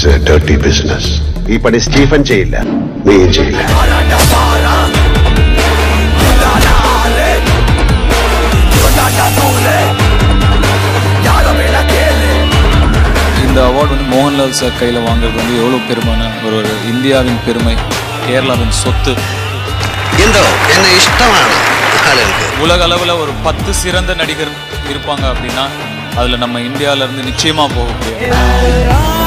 is A dirty business ഈ പണി Stephen ചെയ്യില്ല നീയും ചെയ്യില്ല இந்த அவார்டு வந்து மோகன்லால் சார் கையில் வாங்குறது வந்து எவ்வளோ பெருமையான ஒரு ஒரு இந்தியாவின் பெருமை கேரளாவின் சொத்து എന്തോ എന്നെ ഇഷ്ടമാണ് ആളുകൾക്ക് உலக அளவில் ஒரு பத்து சிறந்த நடிகர் இருப்பாங்க அப்படின்னா அதில் நம்ம இந்தியாவிலேருந்து நிச்சயமாக போக முடியாது